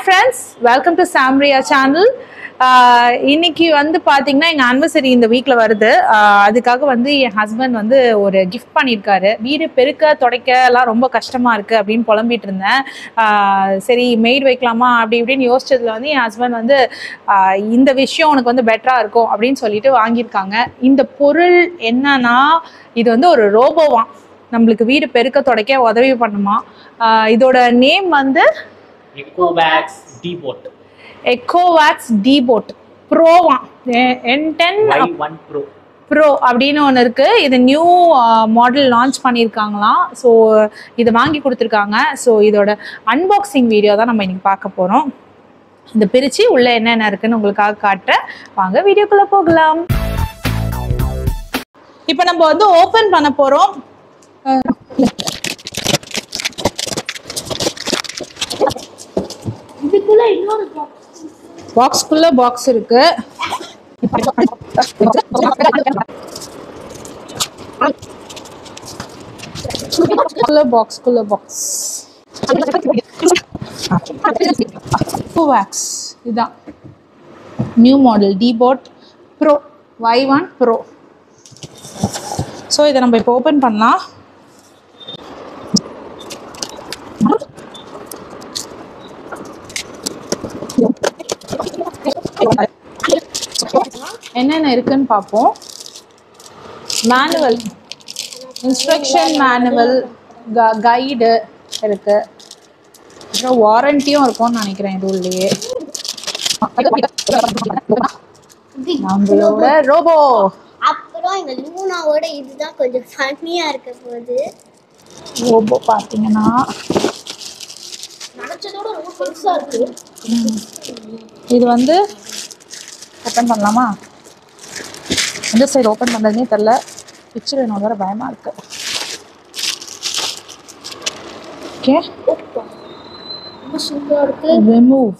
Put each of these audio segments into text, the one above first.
Friends welcome to சாம்ரியா channel இன்னைக்கு வந்து பார்த்தீங்கன்னா எங்கள் அனிவர்சரி இந்த வீக்கில் வருது ஆஹ் அதுக்காக வந்து என் ஹஸ்பண்ட் வந்து ஒரு கிஃப்ட் பண்ணியிருக்காரு வீடு பெருக்க துடைக்க எல்லாம் ரொம்ப கஷ்டமாக இருக்குது அப்படின்னு புலம்பிட்டு இருந்தேன் ஆஹ் சரி மெய்ட் வைக்கலாமா அப்படி இப்படின்னு யோசிச்சதுல வந்து என் ஹஸ்பண்ட் வந்து ஆஹ் இந்த விஷயம் உனக்கு வந்து பெட்டராக இருக்கும் அப்படின்னு சொல்லிட்டு வாங்கியிருக்காங்க இந்த பொருள் என்னன்னா இது வந்து ஒரு ரோபோவாம் நம்மளுக்கு வீடு பெருக்க துடைக்க உதவி பண்ணுமா ஆஹ் இதோட நேம் வந்து எக்கோவேக்ஸ் டிபோட் எக்கோவாக்ஸ் டிபோட் ப்ரோவாம் N ten Y one pro pro அப்படின்னு ஒன்று இருக்கு இது நியூ மாடல் லான்ச் பண்ணியிருக்காங்களாம் ஸோ இதை வாங்கி கொடுத்துருக்காங்க ஸோ இதோட அன்பாக்சிங் வீடியோ தான் நம்ம இன்னைக்கு பார்க்க போகிறோம் இந்த பிரித்து உள்ள என்னென்ன இருக்குன்னு உங்களுக்காக காட்டுறேன் வாங்க வீடியோக்குள்ளே போகலாம் இப்போ நம்ம வந்து ஓப்பன் பண்ண போகிறோம் இதுக்குள்ள இன்னொரு box. பாக்ஸ்க்குள்ள பாக்ஸ் இருக்கு பாக்ஸ்க்குள்ள பாக்ஸ் வேக்ஸ் இதுதான் new model Deebot pro Y one pro so இதை நம்ம இப்போ ஓப்பன் பண்ணலாம் என்னென்ன இருக்குன்னு பார்ப்போம் மேனுவல் இன்ஸ்ட்ரக்ஷன் மேனுவல் கைடு இருக்கு அப்புறம் வாரண்டியும் இருக்கும்னு நினைக்கிறேன் இது உள்ளேயே நம்மளோட ரோபோ அப்புறம் எங்க லூனாவோட இதுதான் கொஞ்சம் ஃபன்னியா இருக்க போகுது ரோபோ பார்த்தீங்கன்னா நினைச்சதோட ரொம்ப பெருசா இருக்கு இது வந்து ஓப்பன் பண்ணலாமா எந்த சைடு ஓப்பன் பண்ணுறதுனே தெரில பிக்சர் என்னோட வர பயமாக இருக்கு ஓகே ரொம்ப சூப்பரா இருக்கு ரிமூவ்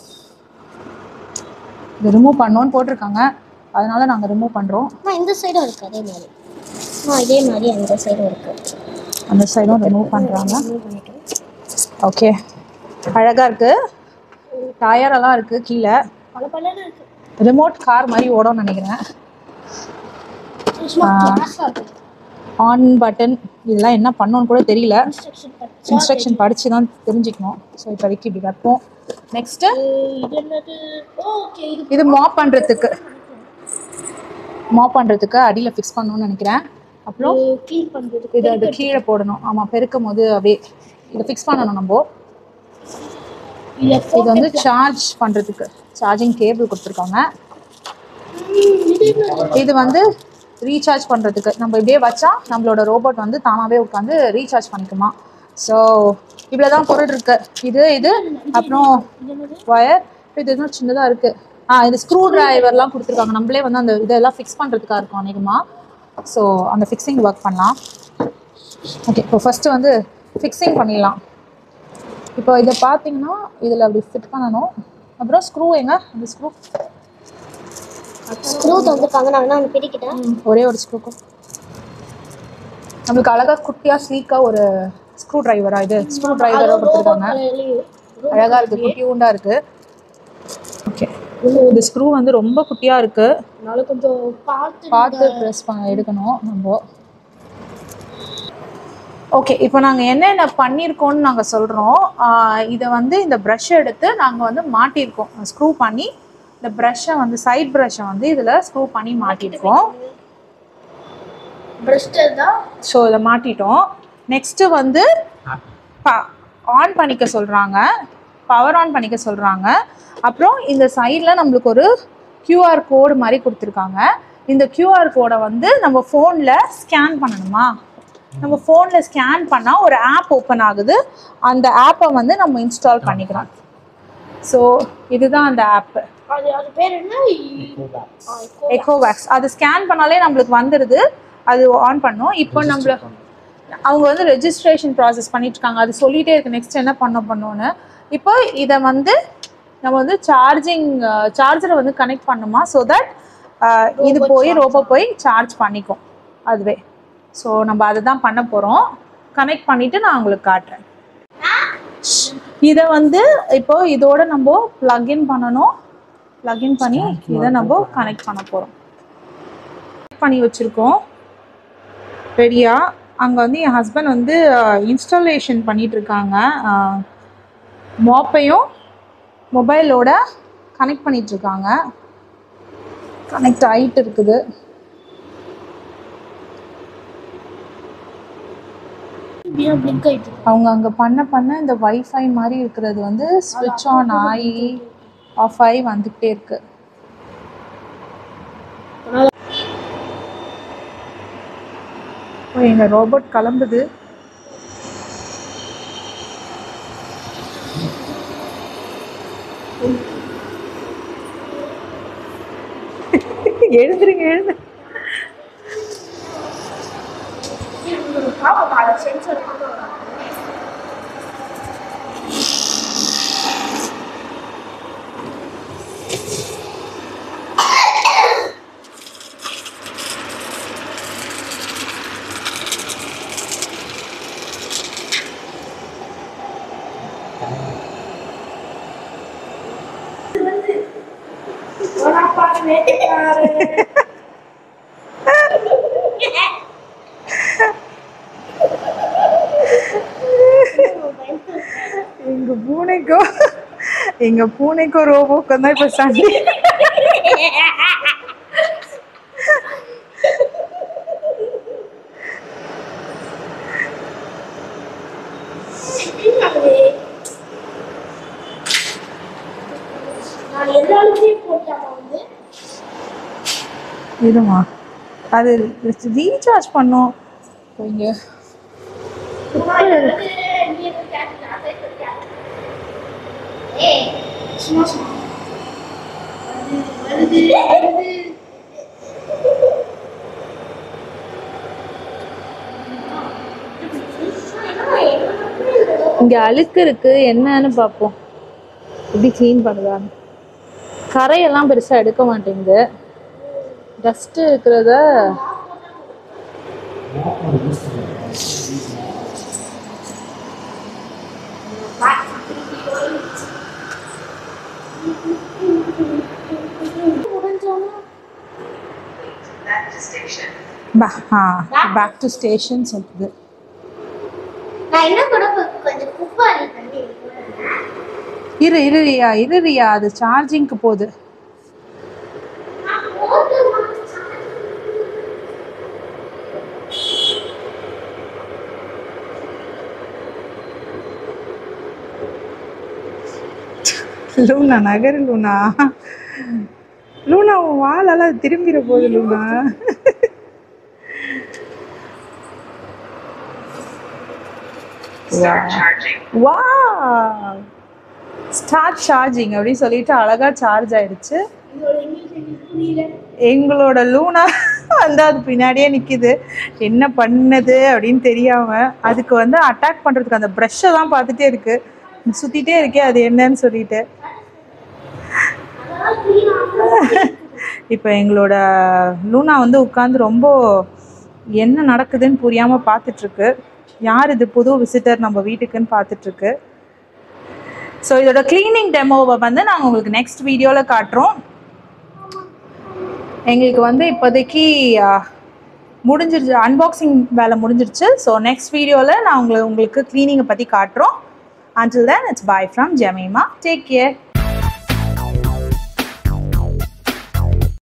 இது ரிமூவ் பண்ணோன்னு போட்டிருக்காங்க அதனால நாங்கள் ரிமூவ் பண்ணுறோம் ஆ இந்த சைடும் இருக்கு அதே மாதிரி ஆ இதே மாதிரி அந்த சைடும் இருக்கு அந்த சைடும் ரிமூவ் பண்ணுறாங்க Remove பண்ணிட்டோம். ஓகே அழகாக இருக்குது டயரெல்லாம் இருக்குது கீழே பல பலன்னு இருக்கு ரிமோட் கார் மாதிரி ஓடும்னு நினைக்கிறேன் சும்மா கிளாஸா இருக்கு ஆன் பட்டன் இதெல்லாம் என்ன பண்ணணும்னு கூட தெரியல இன்ஸ்ட்ரக்ஷன் இன்ஸ்ட்ரக்ஷன் படித்து தான் தெரிஞ்சுக்கணும் ஸோ இப்போதைக்கு இப்படி வைப்போம் நெக்ஸ்ட்டு இது என்னது ஓகே இது இது மாப் பண்ணுறதுக்கு மாப் பண்ணுறதுக்கு அடியில் ஃபிக்ஸ் பண்ணணும்னு நினைக்கிறேன் அப்புறம் க்ளீன் பண்றதுக்கு இது அது கீழே போடணும் ஆமாம் பெருக்கும் போது அப்படியே இதை ஃபிக்ஸ் பண்ணணும் நம்ம இத இது வந்து சார்ஜ் பண்ணுறதுக்கு சார்ஜிங் கேபிள் கொடுத்துருக்காங்க இது என்னது இது வந்து ரீசார்ஜ் பண்ணுறதுக்கு நம்ம இப்படியே வச்சா நம்மளோட ரோபோட் வந்து தானாகவே உட்காந்து ரீசார்ஜ் பண்ணிக்குமா ஸோ இவ்வளோ தான் பொருள் இருக்கு இது இது அப்புறம் ஒயர் இது இன்னும் சின்னதாக இருக்கு ஆ இது ஸ்க்ரூ டிரைவர்லாம் கொடுத்துருக்காங்க நம்மளே வந்து அந்த இதெல்லாம் ஃபிக்ஸ் பண்ணுறதுக்காக இருக்கும் அநேகமாக ஸோ அந்த ஃபிக்ஸிங் ஒர்க் பண்ணலாம் ஓகே இப்போ ஃபஸ்ட்டு வந்து ஃபிக்ஸிங் பண்ணிடலாம் இப்போ இதை பார்த்தீங்கன்னா இதில் அப்படி ஃபிட் பண்ணணும் அப்புறம் ஸ்க்ரூ எங்க அந்த ஸ்க்ரூ ஸ்க்ரூ தந்திருக்காங்க நான் வேணா ஒன்று பிரிக்கிட்டேன் ஒரே ஒரு ஸ்க்ரூக்கும் நம்மளுக்கு அழகாக குட்டியாக ஸ்லீக்காக ஒரு ஸ்க்ரூ டிரைவரா இது ஸ்க்ரூ டிரைவராக கொடுத்துருக்காங்க அழகாக இருக்குது குட்டியூண்டா இருக்குது ஓகே இந்த ஸ்க்ரூ வந்து ரொம்ப குட்டியாக இருக்குது அதனால கொஞ்சம் பார்த்து பார்த்து ப்ரெஸ் பண்ண எடுக்கணும் நம்ம ஓகே இப்போ நாங்கள் என்னென்ன பண்ணியிருக்கோம்னு நாங்கள் சொல்கிறோம் இதை வந்து இந்த ப்ரஷ் எடுத்து நாங்கள் வந்து மாட்டியிருக்கோம் ஸ்க்ரூ பண்ணி இந்த ப்ரஷ்ஷை வந்து சைட் ப்ரஷ்ஷை வந்து இதில் ஸ்க்ரூ பண்ணி மாட்டியிருக்கோம் பிரஸ்டர் தான் ஸோ இதை மாட்டிட்டோம் நெக்ஸ்ட்டு வந்து ஆன் பண்ணிக்க சொல்கிறாங்க பவர் ஆன் பண்ணிக்க சொல்கிறாங்க அப்புறம் இந்த சைடில் நம்மளுக்கு ஒரு QR கோடு மாதிரி கொடுத்துருக்காங்க இந்த QR கோடை வந்து நம்ம ஃபோனில் ஸ்கேன் பண்ணணுமா நம்ம ஃபோனில் ஸ்கேன் பண்ணால் ஒரு ஆப் ஓப்பன் ஆகுது அந்த ஆப்பை வந்து நம்ம இன்ஸ்டால் பண்ணிக்கிறோம் ஸோ இதுதான் அந்த ஆப்பு அது அது பேர் என்ன எக்கோவேக்ஸ் ஆ, eco- எக்கோவேக்ஸ் அது ஸ்கேன் பண்ணாலே நம்மளுக்கு வந்துடுது அது ஆன் பண்ணும் இப்போ நம்மள அவங்க வந்து ரெஜிஸ்ட்ரேஷன் ப்ராசஸ் பண்ணிட்டு இருக்காங்க அது சொல்லிட்டே இருக்கு நெக்ஸ்ட் என்ன பண்ண பண்ணோன்னு இப்போ இதை வந்து நம்ம வந்து சார்ஜிங் சார்ஜரை வந்து கனெக்ட் பண்ணுமா ஸோ தட் இது போய் ரோபோ போய் சார்ஜ் பண்ணிக்கும் அதுவே ஸோ நம்ம அதை தான் பண்ண போகிறோம் கனெக்ட் பண்ணிவிட்டு நான் உங்களுக்கு காட்டுறேன் இதை வந்து இப்போ இதோட நம்ம பிளக்இன் பண்ணணும் பிளக்இன் பண்ணி இதை நம்ம கனெக்ட் பண்ண போகிறோம் பண்ணி வச்சுருக்கோம் ரெடியா அங்கே வந்து என் ஹஸ்பண்ட் வந்து இன்ஸ்டாலேஷன் பண்ணிட்டு இருக்காங்க மாப்பையும் மொபைலோட கனெக்ட் பண்ணிட்டு இருக்காங்க கனெக்ட் ஆகிட்டு இருக்குது இப்படியா பிளிங்க் ஆயிட்டு அவங்க அங்கே பண்ண பண்ண இந்த வைஃபை மாதிரி இருக்கிறது வந்து ஸ்விட்ச் ஆன் ஆகி ஆஃப் ஆகி வந்துக்கிட்டே இருக்கு ஓ, எங்க ரோபோட் கிளம்புது எழுந்துருங்க எழுந்து எங்க பூனைக்கும் எங்க பூனைக்கும் ரோபோக்கும் தான் இப்ப சண்டை நான் எல்லாருமே போட்டாமா வந்து இருமா அது ரீசார்ஜ் பண்ணோம் இப்போ இங்க ஏய் சும்மா சும்மா வருது வருது இங்க அழுக்கு இருக்கு என்னன்னு பார்ப்போம் எப்படி க்ளீன் பண்ணுதான்னு கரையெல்லாம் பெருசா எடுக்க மாட்டேங்குது டஸ்ட் இருக்கிறத பேக் டு ஸ்டேஷன் சொல்லுது நான் என்ன கூட கொஞ்சம் குப்பாரி தண்ணி இரு இரு ரியா இரு ரியா அது சார்ஜிங்க்கு போகுது லூனா நகரு லூனா லூனா உன் வாழெல்லாம் திரும்பிட போகுது லூனா வா ஸ்டார்ட் சார்ஜிங் அப்படின்னு சொல்லிட்டு அழகா சார்ஜ் ஆயிடுச்சு எங்களோட லூனா வந்து அது பின்னாடியே நிக்குது என்ன பண்ணுது அப்படின்னு தெரியாம அதுக்கு வந்து அட்டாக் பண்றதுக்கு அந்த ப்ரஷ்ஷை தான் பார்த்துட்டே இருக்கு சுத்திட்டே இருக்கே அது என்னன்னு சொல்லிட்டு இப்போ எங்களோட லூனா வந்து உட்காந்து ரொம்ப என்ன நடக்குதுன்னு புரியாம பார்த்துட்டு இருக்கு யார் இது புது விசிட்டர் நம்ம வீட்டுக்குன்னு பார்த்துட்டு இருக்கு ஸோ இதோட க்ளீனிங் டெமோவை வந்து நாங்கள் உங்களுக்கு நெக்ஸ்ட் வீடியோவில் காட்டுறோம் எங்களுக்கு வந்து இப்போதைக்கு ஆஹ், முடிஞ்சிருச்சு அன்பாக்சிங் வேலை முடிஞ்சிருச்சு ஸோ நெக்ஸ்ட் வீடியோவில் நான் உங்களுக்கு உங்களுக்கு க்ளீனிங்கை பற்றி காட்டுறோம் until then it's bye from Jemima take care